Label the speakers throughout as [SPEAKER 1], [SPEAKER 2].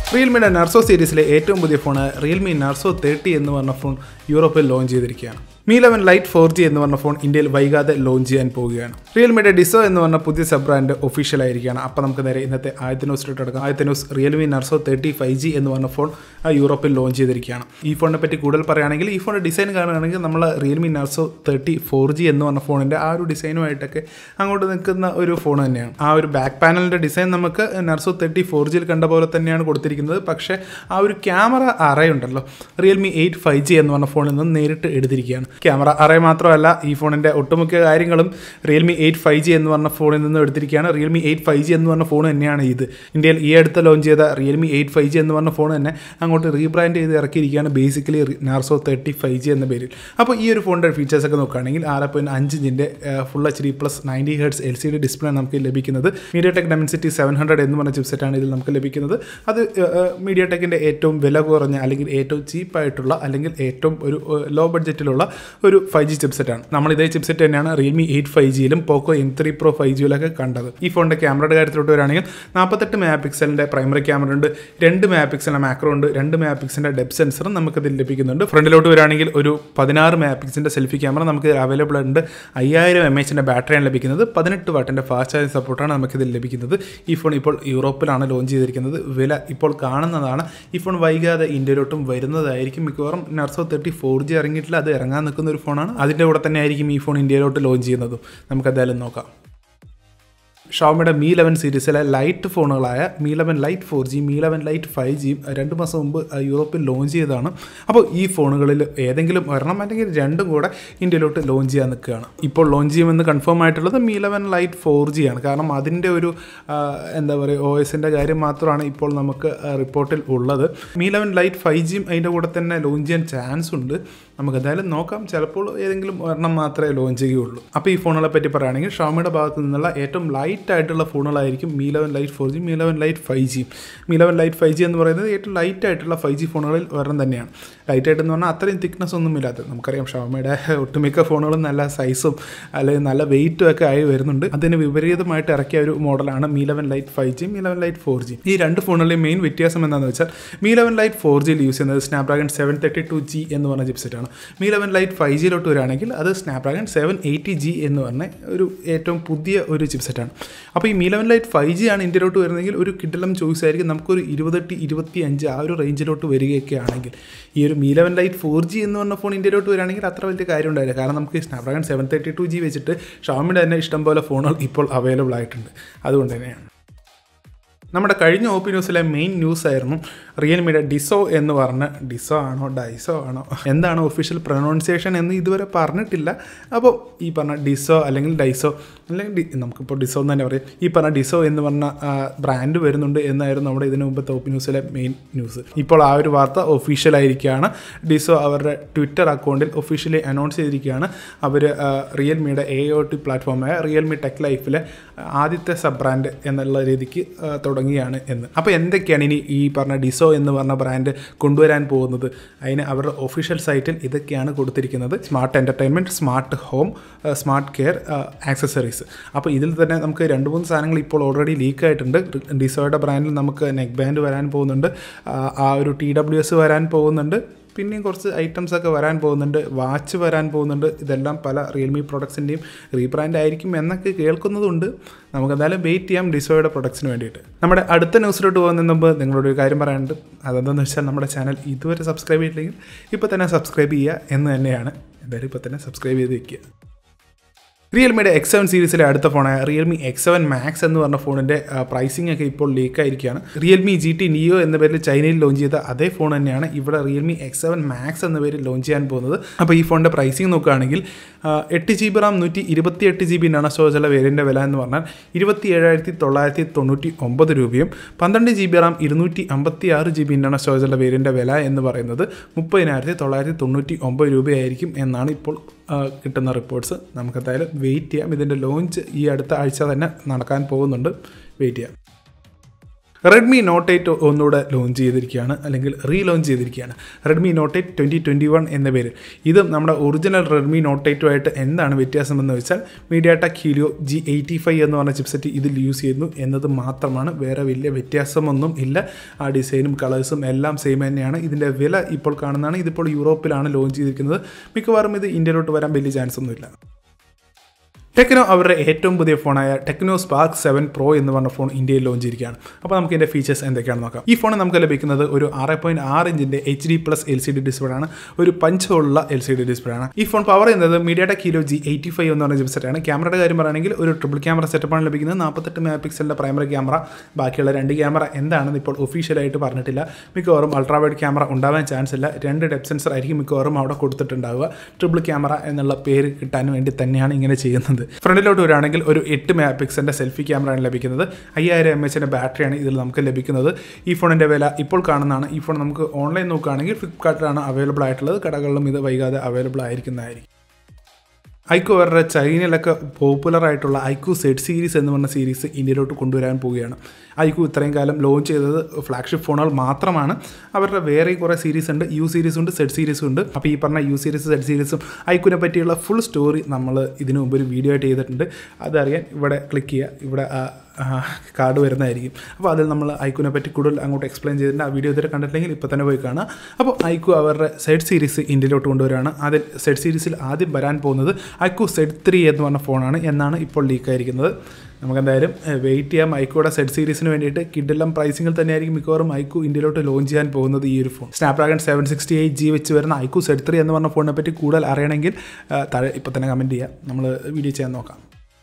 [SPEAKER 1] റിയൽമിയുടെ Narzo സീരീസിലെ ഏറ്റവും പുതിയ ഫോൺ റിയൽമി നർസോ തേർട്ടി എന്ന് പറഞ്ഞ ഫോൺ യൂറോപ്പിൽ ലോഞ്ച് ചെയ്തിരിക്കുകയാണ് Mi eleven lite four G എന്ന് പറഞ്ഞ ഫോൺ ഇന്ത്യയിൽ വൈകാതെ ലോഞ്ച് ചെയ്യാൻ പോവുകയാണ് റിയൽമിയുടെ ഡിസോ എന്ന് പറഞ്ഞ പുതിയ സബ് ബ്രാൻഡ് ഒഫീഷ്യൽ ആയിരിക്കുകയാണ് അപ്പോൾ നമുക്ക് നേരെ ഇന്നത്തെ ആദ്യത്തെ ന്യൂസിലോട്ട് എടുക്കാം ആദ്യത്തെ news Realme Narzo thirty five G എന്ന് പറഞ്ഞ ഫോൺ ആ, യൂറോപ്പിൽ ലോഞ്ച് ചെയ്തിരിക്കുകയാണ് ഈ ഫോണിനെ പറ്റി കൂടുതൽ പറയുകയാണെങ്കിൽ ഈ ഫോണിൻ്റെ ഡിസൈൻ കാണുകയാണെങ്കിൽ നമ്മൾ Realme Narzo thirty four G എന്ന് പറഞ്ഞ ഫോണിൻ്റെ ആ ഒരു ഡിസൈനുമായിട്ടൊക്കെ അങ്ങോട്ട് നിൽക്കുന്ന ഒരു ഫോൺ തന്നെയാണ് ആ ഒരു ബാക്ക് പാനലിൻ്റെ ഡിസൈൻ നമുക്ക് നർസോ തേർട്ടി ഫോർ ജിയിൽ കണ്ട പോലെ തന്നെയാണ് കൊടുത്തിരിക്കുന്നത് പക്ഷേ ആ ഒരു ക്യാമറ അറേ ഉണ്ടല്ലോ റിയൽമി എയ്റ്റ് ഫൈവ് ജി എന്ന് പറഞ്ഞ ഫോണിൽ നിന്ന് നേരിട്ട് എടുത്തിരിക്കുകയാണ് ക്യാമറ അറേ മാത്രമല്ല ഈ ഫോണിൻ്റെ ഒട്ടുമിക്ക കാര്യങ്ങളും റിയൽമി എയ്റ്റ് ഫൈവ് ജി എന്ന് പറഞ്ഞ ഫോണിൽ നിന്ന് എടുത്തിരിക്കുകയാണ് റിയൽമി എയ്റ്റ് ഫൈവ് ജി എന്ന് പറഞ്ഞ ഫോൺ തന്നെയാണ് ഇത് ഇന്ത്യയിൽ ഈ അടുത്ത് ലോഞ്ച് ചെയ്ത റിയൽമി എയ്റ്റ് ഫൈവ് ജി എന്ന് പറഞ്ഞ ഫോൺ തന്നെ അങ്ങോട്ട് റീബ്രാൻഡ് ചെയ്ത് ഇറക്കിയിരിക്കുകയാണ് basically Narzo thirty five G എന്ന പേരിൽ അപ്പോൾ ഈ ഒരു ഫോണിൻ്റെ ഫീച്ചേഴ്സ് ഒക്കെ നോക്കുകയാണെങ്കിൽ ആറ് പോയിൻറ്റ് അഞ്ച് ഇഞ്ചിൻ്റെ full H D plus ninety hertz L C D display നമുക്ക് ലഭിക്കുന്നത് MediaTek Dimensity seven hundred എന്ന് പറഞ്ഞ ചിപ്സെറ്റാണ് ഇതിൽ നമുക്ക് ലഭിക്കുന്നത് അത് മീഡിയ ടെക്കിൻ്റെ ഏറ്റവും വില കുറഞ്ഞ അല്ലെങ്കിൽ ഏറ്റവും ചീപ്പായിട്ടുള്ള അല്ലെങ്കിൽ ഏറ്റവും ഒരു ലോ ബഡ്ജറ്റിലുള്ള ഒരു ഫൈവ് ജി ചിപ്സെറ്റാണ് നമ്മൾ ഇതേ ചിപ്സെറ്റ് തന്നെയാണ് റിയൽമി എയ്റ്റ് ഫൈവ് ജിയിലും Poco M three pro five ജിയിലൊക്കെ കണ്ടത് ഈ ഫോണിൻ്റെ ക്യാമറയുടെ കാര്യത്തിലോട്ട് വരികയാണെങ്കിൽ നാൽപ്പത്തെട്ട് മെഗാ പിക്സലിൻ്റെ പ്രൈമറി ക്യാമറ ഉണ്ട് രണ്ട് മെഗാ പിക്സലിൻ്റെ മാക്രോ ഉണ്ട് രണ്ട് മെഗാ പിക്സലിൻ്റെ ഡെപ് സെൻസറും നമുക്കിതിൽ ലഭിക്കുന്നുണ്ട് ഫ്രണ്ടിലോട്ട് വരികയാണെങ്കിൽ ഒരു പതിനാറ് മെഗാ പിക്സലിൻ്റെ സെൽഫി ക്യാമറ നമുക്ക് അവൈലബിൾ ഉണ്ട് അയ്യായിരം എം എച്ചിൻ്റെ ബാറ്ററിയാണ് ലഭിക്കുന്നത് പതിനെട്ട് വാട്ടിൻ്റെ ഫാസ്റ്റ് ചാർജിങ് സപ്പോർട്ടാണ് നമുക്കിതിൽ ലഭിക്കുന്നത് ഈ ഫോൺ ഇപ്പോൾ യൂറോപ്പിലാണ് ലോഞ്ച് ചെയ്തിരിക്കുന്നത് വില ഇപ്പോൾ കാണുന്നതാണ് ഈ ഫോൺ വൈകാതെ ഇന്ത്യയിലോട്ടും വരുന്നതായിരിക്കും മിക്കവാറും നർസോ തേർട്ടി ഫോർ ജി ഇറങ്ങിയിട്ടില്ല അത് ഇറങ്ങാൻ നിൽക്കുന്ന ഒരു ഫോണാണ് അതിൻ്റെ കൂടെ തന്നെ ആയിരിക്കും ഈ ഫോൺ ഇന്ത്യയിലോട്ട് ലോഞ്ച് ചെയ്യുന്നതും നമുക്ക് എന്തായാലും നോക്കാം ഷോമിയുടെ മീ ലെവൻ സീരീസിലെ ലൈറ്റ് ഫോണുകളായ Mi eleven lite four G Mi eleven lite five ജിയും രണ്ട് മാസം മുമ്പ് ആ, യൂറോപ്പിൽ ലോഞ്ച് ചെയ്തതാണ് അപ്പോൾ ഈ ഫോണുകളിൽ ഏതെങ്കിലും ഒരെണ്ണം അല്ലെങ്കിൽ രണ്ടും കൂടെ ഇന്ത്യയിലോട്ട് ലോഞ്ച് ചെയ്യാൻ നിൽക്കുകയാണ് ഇപ്പോൾ ലോഞ്ച് ചെയ്യുമെന്ന് കൺഫേം ആയിട്ടുള്ളത് Mi eleven lite four G ആണ് കാരണം അതിൻ്റെ ഒരു ആ, എന്താ പറയുക ഒ എസിൻ്റെ കാര്യം മാത്രമാണ് ഇപ്പോൾ നമുക്ക് ആ, റിപ്പോർട്ടിൽ ഉള്ളത് മീ ലെവൻ ലൈറ്റ് ഫൈവ് ജിയും അതിൻ്റെ കൂടെ തന്നെ ലോഞ്ച് ചെയ്യാൻ ചാൻസ് ഉണ്ട് നമുക്ക് എന്തായാലും നോക്കാം ചിലപ്പോൾ ഏതെങ്കിലും ഒരെണ്ണം മാത്രമേ ലോഞ്ച് ചെയ്യുകയുള്ളൂ അപ്പോൾ ഈ ഫോണുകളെ പറ്റി പറയുകയാണെങ്കിൽ ഷോമിയുടെ ഭാഗത്ത് നിന്നുള്ള ഏറ്റവും ലൈറ്റ് ആയിട്ടുള്ള ഫോണുകളായിരിക്കും Mi eleven lite four G Mi eleven lite five G Mi eleven lite five G എന്ന് പറയുന്നത് ഏറ്റവും ലൈറ്റ് ആയിട്ടുള്ള ഫൈവ് ജി ഫോണുകളിൽ ഒരെണ്ണം തന്നെയാണ് ലൈറ്റ് ആയിട്ട് എന്ന് പറഞ്ഞാൽ അത്രയും തിക്നെസ് ഒന്നും ഇല്ലാത്തത് നമുക്കറിയാം ഷോമിയുടെ ഒട്ടുമിക്ക ഫോണുകളും നല്ല സൈസും അല്ലെങ്കിൽ നല്ല വെയിറ്റും ഒക്കെ ആയി വരുന്നുണ്ട് അതിന് വിപരീതമായിട്ട് ഇറക്കിയ ഒരു മോഡലാണ് Mi eleven lite five G Mi eleven lite four G ഈ രണ്ട് ഫോണുകളുടെയും മെയിൻ വ്യത്യാസം എന്താണെന്ന് വെച്ചാൽ മീ ലെവൻ ലൈറ്റ് ഫോർ ജിയിൽ യൂസ് ചെയ്യുന്നത് Snapdragon seven thirty two G എന്ന് പറഞ്ഞ ചിപ്സെറ്റാണ് മീ ലെവൻ ലൈറ്റ് ഫൈവ് ജിയിലോട്ട് വരികയാണെങ്കിൽ അത് സ്നാപ്ഡ്രാഗൺ സെവൻ എയ്റ്റി ജി എന്ന് പറഞ്ഞ ഒരു ഏറ്റവും പുതിയ ഒരു ചിപ്സെറ്റാണ് അപ്പോൾ ഈ Mi eleven lite five G ആണ് ഇന്ത്യയിലോട്ട് വരുന്നതെങ്കിൽ ഒരു കിഡലം ചോയ്സ് ആയിരിക്കും നമുക്കൊരു ഇരുപത്തെട്ട് ഇരുപത്തി അഞ്ച് ആ ഒരു റേഞ്ചിലോട്ട് വരികയൊക്കെ ആണെങ്കിൽ ഈ ഒരു Mi eleven lite four G എന്ന് പറഞ്ഞ ഫോൺ ഇന്ത്യയിലോട്ട് വരികയാണെങ്കിൽ അത്ര വലിയ കാര്യം ഉണ്ടായില്ല കാരണം നമുക്ക് Snapdragon seven thirty two G വെച്ചിട്ട് ഷോമിയുടെ തന്നെ ഇഷ്ടംപോലെ ഫോണുകൾ ഇപ്പോൾ അവൈലബിൾ ആയിട്ടുണ്ട് അതുകൊണ്ട് തന്നെയാണ് നമ്മുടെ കഴിഞ്ഞ ഒ പി ന്യൂസിലെ മെയിൻ ന്യൂസ് ആയിരുന്നു റിയൽമിയുടെ ഡിസോ എന്ന് പറഞ്ഞ് ഡിസോ ആണോ ഡൈസോ ആണോ എന്താണ് ഒഫീഷ്യൽ പ്രൊനൗൺസിയേഷൻ എന്ന് ഇതുവരെ പറഞ്ഞിട്ടില്ല അപ്പോൾ ഈ പറഞ്ഞ ഡിസോ അല്ലെങ്കിൽ ഡൈസോ അല്ലെങ്കിൽ ഡി നമുക്കിപ്പോൾ ഡിസോ എന്ന് തന്നെ പറയാം ഈ പറഞ്ഞ ഡിസോ എന്ന് പറഞ്ഞ ബ്രാൻഡ് വരുന്നുണ്ട് എന്നായിരുന്നു നമ്മുടെ ഇതിന് മുമ്പത്തെ ഒ പി ന്യൂസിലെ മെയിൻ ന്യൂസ് ഇപ്പോൾ ആ ഒരു വാർത്ത ഒഫീഷ്യൽ ആയിരിക്കുകയാണ് ഡിസോ അവരുടെ ട്വിറ്റർ അക്കൗണ്ടിൽ ഒഫീഷ്യലി അനൗൺസ് ചെയ്തിരിക്കുകയാണ് അവർ റിയൽമിയുടെ എ ഒ ടി പ്ലാറ്റ്ഫോമായ റിയൽമി ടെക് ലൈഫിലെ ആദ്യത്തെ സബ് ബ്രാൻഡ് എന്നുള്ള രീതിക്ക് ആ, തുടങ്ങിയാണ് എന്ന് അപ്പോൾ എന്തൊക്കെയാണ് ഇനി ഈ പറഞ്ഞ ഡിസോ എന്ന് പറഞ്ഞ ബ്രാൻഡ് കൊണ്ടുവരാൻ പോകുന്നത് അതിന് അവരുടെ ഒഫീഷ്യൽ സൈറ്റിൽ ഇതൊക്കെയാണ് കൊടുത്തിരിക്കുന്നത് smart entertainment smart home smart care accessories അപ്പോൾ ഇതിൽ തന്നെ നമുക്ക് രണ്ട് മൂന്ന് സാധനങ്ങൾ ഇപ്പോൾ ഓൾറെഡി ലീക്ക് ആയിട്ടുണ്ട് ഡിസോയുടെ ബ്രാൻഡിൽ നമുക്ക് നെക്ക് ബാൻഡ് വരാൻ പോകുന്നുണ്ട് ആ, ആ ഒരു ടി ഡബ്ല്യു എസ് വരാൻ പോകുന്നുണ്ട് പിന്നെയും കുറച്ച് ഐറ്റംസ് ഒക്കെ വരാൻ പോകുന്നുണ്ട് വാച്ച് വരാൻ പോകുന്നുണ്ട് ഇതെല്ലാം പല റിയൽമി പ്രൊഡക്ട്സിൻ്റെയും റീബ്രാൻഡ് ആയിരിക്കും എന്നൊക്കെ കേൾക്കുന്നതുണ്ട് നമുക്ക് എന്തായാലും വെയിറ്റ് ചെയ്യാം ഡിസോയുടെ പ്രൊഡക്ട്സിന് വേണ്ടിയിട്ട് നമ്മുടെ അടുത്ത ന്യൂസിലോട്ട് പോകുന്നതിന് മുമ്പ് നിങ്ങളോട് ഒരു കാര്യം പറയാനുണ്ട് അതെന്താണെന്ന് വെച്ചാൽ നമ്മുടെ ചാനൽ ഇതുവരെ സബ്സ്ക്രൈബ് ചെയ്തില്ലെങ്കിൽ ഇപ്പോൾ തന്നെ സബ്സ്ക്രൈബ് ചെയ്യുക എന്ന് തന്നെയാണ് എന്തായാലും ഇപ്പോൾ തന്നെ സബ്സ്ക്രൈബ് ചെയ്ത് വെക്കുക റിയൽമിയുടെ എക്സ് സെവൻ സീരീസിലെ അടുത്ത ഫോണായ റിയൽമി എക്സ് സെവൻ മാക്സ് എന്ന് പറഞ്ഞ ഫോണിൻ്റെ പ്രൈസിംഗ് ഒക്കെ ഇപ്പോൾ ലീക്ക് ആയിരിക്കുകയാണ് റിയൽമി ജി ടി നിയോ എന്ന പേരിൽ ചൈനയിൽ ലോഞ്ച് ചെയ്ത അതേ ഫോൺ തന്നെയാണ് ഇവിടെ റിയൽമി എക്സ് സെവൻ മാക്സ് എന്ന പേരിൽ ലോഞ്ച് ചെയ്യാൻ പോകുന്നത് അപ്പോൾ ഈ ഫോണിൻ്റെ പ്രൈസിംഗ് നോക്കുകയാണെങ്കിൽ ആ, എട്ട് ജി ബി റാം നൂറ്റി ഇരുപത്തി എട്ട് ജി ബി ഇന്റർണൽ സ്റ്റോറേജുള്ള വേരിയൻ്റെ വില എന്ന് പറഞ്ഞാൽ ഇരുപത്തി ഏഴായിരത്തി തൊള്ളായിരത്തി തൊണ്ണൂറ്റി ഒമ്പത് രൂപയും പന്ത്രണ്ട് ജി ബി റാം ഇരുന്നൂറ്റി അമ്പത്തി ആറ് ജി ബി ഇന്റർണൽ സ്റ്റോറേജുള്ള വേരിയൻ്റെ വില എന്ന് പറയുന്നത് മുപ്പതിനായിരത്തി തൊള്ളായിരത്തി തൊണ്ണൂറ്റി ഒമ്പത് രൂപയായിരിക്കും എന്നാണ് ഇപ്പോൾ ആ, കിട്ടുന്ന റിപ്പോർട്ട്സ് നമുക്ക് എന്തായാലും വെയിറ്റ് ചെയ്യാം ഇതിൻ്റെ ലോഞ്ച് ഈ അടുത്ത ആഴ്ച തന്നെ നടക്കാൻ പോകുന്നുണ്ട് വെയിറ്റ് ചെയ്യാം റെഡ്മി നോട്ട് എയ്റ്റ് ഒന്നുകൂടെ ലോഞ്ച് ചെയ്തിരിക്കുകയാണ് അല്ലെങ്കിൽ റീ ലോഞ്ച് ചെയ്തിരിക്കുകയാണ് Redmi Note eight twenty twenty one എന്ന പേര് ഇത് നമ്മുടെ ഒറിജിനൽ റെഡ്മി നോട്ട് എയ്റ്റുമായിട്ട് എന്താണ് വ്യത്യാസമെന്ന് വെച്ചാൽ MediaTek Helio G eighty five എന്ന് പറഞ്ഞ ചിപ്സെറ്റ് ഇതിൽ യൂസ് ചെയ്യുന്നു എന്നത് മാത്രമാണ് വേറെ വലിയ വ്യത്യാസമൊന്നും ഇല്ല ആ ഡിസൈനും കളേഴ്സും എല്ലാം സെയിം തന്നെയാണ് ഇതിൻ്റെ വില ഇപ്പോൾ കാണുന്നതാണ് ഇതിപ്പോൾ യൂറോപ്പിലാണ് ലോഞ്ച് ചെയ്തിരിക്കുന്നത് മിക്കവാറും ഇത് ഇന്ത്യയിലോട്ട് വരാൻ വലിയ ചാൻസ് ഒന്നുമില്ല ടെക്നോ അവരുടെ ഏറ്റവും പുതിയ ഫോണായ ടെക്നോ സ്പാർക്ക് സെവൻ പ്രോ എന്ന് പറഞ്ഞ ഫോൺ ഇന്ത്യയിൽ ലോഞ്ച് ചെയ്തിരിക്കുകയാണ് അപ്പോൾ നമുക്ക് ഇതിൻ്റെ ഫീച്ചേഴ്സ് എന്തൊക്കെയാണെന്ന് നോക്കാം ഈ ഫോൺ നമുക്ക് ലഭിക്കുന്നത് ഒരു ആറ് പോയിന്റ് ആറ് ഇഞ്ചിൻ്റെ H D plus L C D display ആണ് ഒരു പഞ്ചുള്ള എൽ സി ഡി ഡിസ്പ്ലേ ആണ് ഈ ഫോൺ പവർ ചെയ്യുന്നത് മീഡിയയുടെ കിലോ ജി എയ്റ്റി ഫൈവ് എന്ന് പറഞ്ഞ ചിപ്സെറ്റ് ആണ് ക്യാമറയുടെ കാര്യം പറയുകയാണെങ്കിൽ ഒരു ട്രിപ്പിൾ ക്യാമറ സെറ്റപ്പാണ് ലഭിക്കുന്നത് നാൽപ്പത്തെട്ട് മെഗാ പിക്സലിൻ്റെ പ്രൈമറി ക്യാമറ ബാക്കിയുള്ള രണ്ട് ക്യാമറ എന്താണെന്ന് ഇപ്പോൾ ഒഫീഷ്യലായിട്ട് പറഞ്ഞിട്ടില്ല മിക്കവാറും അൾട്രാ വൈഡ് ക്യാമറ ഉണ്ടാവാൻ ചാൻസ് ഇല്ല രണ്ട് ഡെപ് സെൻസർ ആയിരിക്കും മിക്കവാറും അവിടെ കൊടുത്തിട്ടുണ്ടാവുക ട്രിപ്പിൾ ക്യാമറ എന്നുള്ള പേര് കിട്ടാൻ വേണ്ടി തന്നെയാണ് ഇങ്ങനെ ചെയ്യുന്നത് ഫ്രണ്ടിലോട്ട് വരികയാണെങ്കിൽ ഒരു എട്ട് മെഗാ പിക്സലിൻ്റെ സെൽഫി ക്യാമറയാണ് ലഭിക്കുന്നത് അയ്യായിരം എം എച്ചിൻ്റെ ബാറ്ററിയാണ് ഇതിൽ നമുക്ക് ലഭിക്കുന്നത് ഈ ഫോണിൻ്റെ വില ഇപ്പോൾ കാണുന്നതാണ് ഈ ഫോൺ നമുക്ക് ഓൺലൈൻ നോക്കുകയാണെങ്കിൽ ഫ്ലിപ്കാർട്ടിലാണ് അവൈലബിൾ ആയിട്ടുള്ളത് കടകളിലും ഇത് വൈകാതെ അവൈലബിൾ ആയിരിക്കുന്നതായിരിക്കും ഐക്കു അവരുടെ ചൈനയിലൊക്കെ പോപ്പുലർ ആയിട്ടുള്ള ഐക്കു സെഡ് സീരീസ് എന്ന് പറഞ്ഞ സീരീസ് ഇന്ത്യയിലോട്ട് കൊണ്ടുവരാൻ പോവുകയാണ് ഐക്കു ഇത്രയും കാലം ലോഞ്ച് ചെയ്തത് ഫ്ലാഗ്ഷിപ്പ് ഫോണുകൾ മാത്രമാണ് അവരുടെ വേറെ കുറേ സീരീസ് ഉണ്ട് യു സീരീസ് ഉണ്ട് സെഡ് സീരീസും ഉണ്ട് അപ്പോൾ ഈ പറഞ്ഞ യു സീരീസ് സെഡ് സീരീസും ഐക്കുനെ പറ്റിയുള്ള ഫുൾ സ്റ്റോറി നമ്മൾ ഇതിനു മുമ്പ് ഒരു വീഡിയോ ആയിട്ട് ചെയ്തിട്ടുണ്ട് അതറിയാൻ ഇവിടെ ക്ലിക്ക് ചെയ്യുക ഇവിടെ കാർഡ് വരുന്നതായിരിക്കും അപ്പോൾ അതിൽ നമ്മൾ ഐക്കുനെ പറ്റി കൂടുതൽ അങ്ങോട്ട് എക്സ്പ്ലെയിൻ ചെയ്തിട്ടുണ്ട് ആ വീഡിയോ ഇതുവരെ കണ്ടിട്ടില്ലെങ്കിൽ ഇപ്പോൾ തന്നെ പോയി കാണാം അപ്പോൾ ഐക്കു അവരുടെ സെഡ് സീരീസ് ഇന്ത്യയിലോട്ട് കൊണ്ടുവരികയാണ് അതിൽ സെഡ് സീരീസിൽ ആദ്യം വരാൻ പോകുന്നത് ഐക്കു സെഡ് ത്രീ എന്ന് പറഞ്ഞ ഫോണാണ് എന്നാണ് ഇപ്പോൾ ലീക്കായിരിക്കുന്നത് നമുക്കെന്തായാലും വെയിറ്റ് ചെയ്യാം ഐക്കോയുടെ സെഡ് സീരീസിന് വേണ്ടിയിട്ട് കിഡെല്ലാം പ്രൈസിങ്ങിൽ തന്നെയായിരിക്കും മിക്കവാറും ഐക്കു ഇന്ത്യയിലോട്ട് ലോഞ്ച് ചെയ്യാൻ പോകുന്നത് ഈ ഒരു phone Snapdragon seven sixty eight G വെച്ച് വരുന്ന ഐക്കു സെഡ് ത്രീ എന്ന് പറഞ്ഞ ഫോണിനെ പറ്റി കൂടുതൽ അറിയണമെങ്കിൽ താഴെ ഇപ്പോൾ തന്നെ കമൻറ്റ് ചെയ്യാം നമ്മൾ വീഡിയോ ചെയ്യാൻ നോക്കാം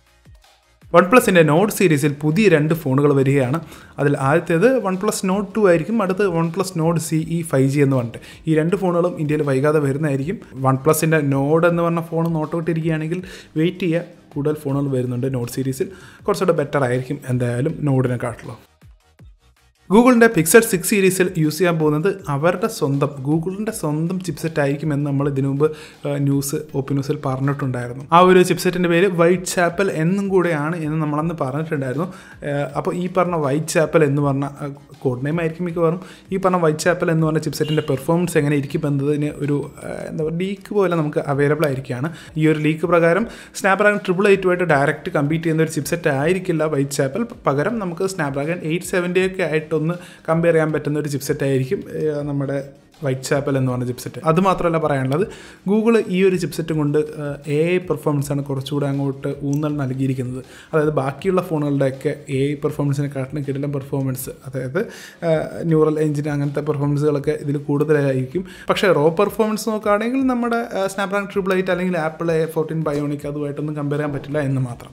[SPEAKER 1] വൺ പ്ലസിൻ്റെ നോട്ട് സീരീസിൽ പുതിയ രണ്ട് ഫോണുകൾ വരികയാണ് അതിൽ ആദ്യത്തേത് വൺ പ്ലസ് നോട്ട് ടു ആയിരിക്കും അടുത്ത് OnePlus Nord C E five G എന്ന് പറഞ്ഞിട്ട് ഈ രണ്ട് ഫോണുകളും ഇന്ത്യയിൽ വൈകാതെ വരുന്നതായിരിക്കും വൺ പ്ലസിൻ്റെ നോഡ് എന്ന് പറഞ്ഞ ഫോൺ നോട്ടോട്ടിരിക്കുകയാണെങ്കിൽ വെയിറ്റ് ചെയ്യുക കൂടുതൽ ഫോണുകൾ വരുന്നുണ്ട് നോട്ട് സീരീസിൽ കുറച്ചുകൂടെ ബെറ്റർ ആയിരിക്കും എന്തായാലും നോഡിനെക്കാട്ടുള്ളൂ ഗൂഗിളിൻ്റെ പിക്സൽ സിക്സ് സീരീസിൽ യൂസ് ചെയ്യാൻ പോകുന്നത് അവരുടെ സ്വന്തം ഗൂഗിളിൻ്റെ സ്വന്തം ചിപ്സെറ്റ് ആയിരിക്കുമെന്ന് നമ്മൾ ഇതിനു മുമ്പ് ന്യൂസ് ഓപ്പൺ ന്യൂസിൽ പറഞ്ഞിട്ടുണ്ടായിരുന്നു ആ ഒരു ചിപ്സെറ്റിൻ്റെ പേര് വൈറ്റ് ചാപ്പൽ എന്നും കൂടെയാണ് എന്ന് നമ്മളന്ന് പറഞ്ഞിട്ടുണ്ടായിരുന്നു അപ്പോൾ ഈ പറഞ്ഞ വൈറ്റ് ചാപ്പൽ എന്ന് പറഞ്ഞ കോഡ് നെയിം ആയിരിക്കും മിക്കവാറും ഈ പറഞ്ഞ വൈറ്റ് ചാപ്പൽ എന്ന് പറഞ്ഞ ചിപ്സെറ്റിൻ്റെ പെർഫോമൻസ് എങ്ങനെ ഇരിക്കും എന്നതിന് ഒരു എന്താ പറയുക ലീക്ക് പോലെ നമുക്ക് അവൈലബിൾ ആയിരിക്കുകയാണ് ഈ ഒരു ലീക്ക് പ്രകാരം സ്നാപ്ഡ്രാഗൺ ട്രിപ്പിൾ എയ്റ്റുമായിട്ട് ഡയറക്റ്റ് കമ്പീറ്റ് ചെയ്യുന്ന ഒരു ചിപ്സെറ്റ് ആയിരിക്കില്ല വൈറ്റ് ചാപ്പൽ പകരം നമുക്ക് സ്നാപ്ഡ്രാഗൺ എയ്റ്റ് സെവൻറ്റി ഒക്കെ ആയിട്ട് ഒന്ന് കമ്പയർ ചെയ്യാൻ പറ്റുന്ന ഒരു ചിപ്സെറ്റ് ആയിരിക്കും നമ്മുടെ വൈറ്റ് ചാപ്പൽ എന്ന് പറഞ്ഞ ചിപ്സെറ്റ് അത് മാത്രമല്ല പറയാനുള്ളത് ഗൂഗിൾ ഈ ഒരു ചിപ്സെറ്റ് കൊണ്ട് എ ഐ പെർഫോമൻസ് ആണ് കുറച്ചുകൂടെ അങ്ങോട്ട് ഊന്നൽ നൽകിയിരിക്കുന്നത് അതായത് ബാക്കിയുള്ള ഫോണുകളുടെയൊക്കെ എ ഐ പെർഫോമൻസിനെക്കാട്ടിലും കിടിലം പെർഫോമൻസ് അതായത് ന്യൂറൽ എഞ്ചിൻ അങ്ങനത്തെ പെർഫോമൻസുകളൊക്കെ ഇതിൽ കൂടുതലായിരിക്കും പക്ഷേ റോ പെർഫോമൻസ് നോക്കുകയാണെങ്കിൽ നമ്മുടെ സ്നാപ്ഡ്രാഗൺ ട്രിപ്പിൾ എയ്റ്റ് അല്ലെങ്കിൽ ആപ്പിൾ എ ഫോർട്ടീൻ ബയോണിക് അതുമായിട്ടൊന്നും കമ്പയർ ചെയ്യാൻ പറ്റില്ല എന്ന് മാത്രം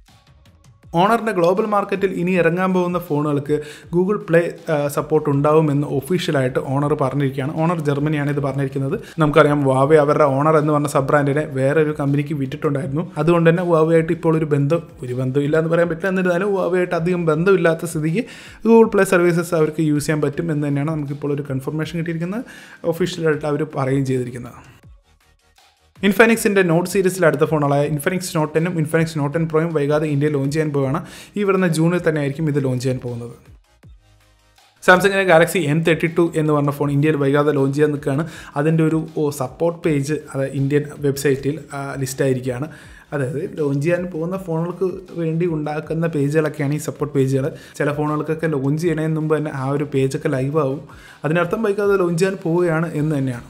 [SPEAKER 1] ഓണറിൻ്റെ ഗ്ലോബൽ മാർക്കറ്റിൽ ഇനി ഇറങ്ങാൻ പോകുന്ന ഫോണുകൾക്ക് ഗൂഗിൾ പ്ലേ സപ്പോർട്ട് ഉണ്ടാവുമെന്ന് ഒഫീഷ്യലായിട്ട് ഓണർ പറഞ്ഞിരിക്കുകയാണ് ഓണർ ജർമ്മനിയാണ് ഇത് പറഞ്ഞിരിക്കുന്നത് നമുക്കറിയാം വാവെ അവരുടെ ഓണർ എന്ന് പറഞ്ഞ സബ് ബ്രാൻഡിനെ വേറെ ഒരു കമ്പനിക്ക് വിറ്റിട്ടുണ്ടായിരുന്നു അതുകൊണ്ട് തന്നെ വാവയായിട്ട് ഇപ്പോൾ ഒരു ബന്ധം ഒരു ബന്ധമില്ല എന്ന് പറയാൻ പറ്റില്ല എന്നിരുന്നാലും വാവയായിട്ട് അധികം ബന്ധമില്ലാത്ത സ്ഥിതിക്ക് ഗൂഗിൾ പ്ലേ സർവീസസ് അവർക്ക് യൂസ് ചെയ്യാൻ പറ്റും എന്ന് തന്നെയാണ് നമുക്കിപ്പോൾ ഒരു കൺഫർമേഷൻ കിട്ടിയിരിക്കുന്നത് ഒഫീഷ്യലായിട്ട് അവർ പറയുകയും ചെയ്തിരിക്കുന്നത് ഇൻഫാനിക്സിൻ്റെ നോട്ട് സീരീസിൽ അടുത്ത ഫോണുകളായ ഇൻഫാനിക്സ് നോട്ട് ടെന്നും ഇൻഫാനിക്സ് നോട്ട് ടെൻ പ്രോയും വൈകാതെ ഇന്ത്യയിൽ ലോഞ്ച് ചെയ്യാൻ പോവുകയാണ് ഈ വരുന്ന ജൂണിൽ തന്നെ ആയിരിക്കും ഇത് ലോഞ്ച് ചെയ്യാൻ പോകുന്നത് സാംസങ്ങിൻ്റെ ഗാലക്സി എം തേർട്ടി ടു എന്ന് പറഞ്ഞ ഫോൺ ഇന്ത്യയിൽ വൈകാതെ ലോഞ്ച് ചെയ്യാൻ നിൽക്കുകയാണ് അതിൻ്റെ ഒരു സപ്പോർട്ട് പേജ് അത് ഇന്ത്യൻ വെബ്സൈറ്റിൽ ലിസ്റ്റായിരിക്കുകയാണ് അതായത് ലോഞ്ച് ചെയ്യാൻ പോകുന്ന ഫോണുകൾക്ക് വേണ്ടി ഉണ്ടാക്കുന്ന പേജുകളൊക്കെയാണ് ഈ സപ്പോർട്ട് പേജുകൾ ചില ഫോണുകൾക്കൊക്കെ ലോഞ്ച് ചെയ്യണതിന് മുമ്പ് തന്നെ ആ ഒരു പേജൊക്കെ ലൈവ് ആവും അതിനർത്ഥം വൈകാതെ ലോഞ്ച് ചെയ്യാൻ പോവുകയാണ് എന്ന് തന്നെയാണ്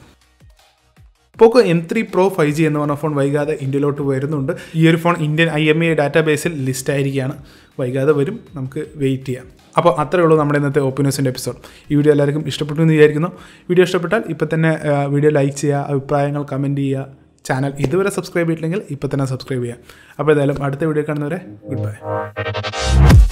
[SPEAKER 1] Poco M three pro five G എന്ന് പറഞ്ഞ ഫോൺ വൈകാതെ ഇന്ത്യയിലോട്ട് വരുന്നുണ്ട് ഈ ഒരു phone Indian I M A ഡാറ്റാബേസിൽ ലിസ്റ്റ് ആയിരിക്കുകയാണ് വൈകാതെ വരും നമുക്ക് വെയിറ്റ് ചെയ്യാം അപ്പോൾ അത്രയേ ഉള്ളൂ നമ്മുടെ ഇന്നത്തെ ഓപ്പൺ ന്യൂസിൻ്റെ എപ്പിസോഡ് ഈ വീഡിയോ എല്ലാവർക്കും ഇഷ്ടപ്പെട്ടു എന്ന് വിചാരിക്കുന്നു വീഡിയോ ഇഷ്ടപ്പെട്ടാൽ ഇപ്പോൾ തന്നെ വീഡിയോ ലൈക്ക് ചെയ്യുക അഭിപ്രായങ്ങൾ കമൻറ്റ് ചെയ്യുക ചാനൽ ഇതുവരെ സബ്സ്ക്രൈബ് ചെയ്തിട്ടില്ലെങ്കിൽ ഇപ്പോൾ തന്നെ സബ്സ്ക്രൈബ് ചെയ്യുക അപ്പോൾ ഏതായാലും അടുത്ത വീഡിയോ കാണുന്നവരെ ഗുഡ് ബൈ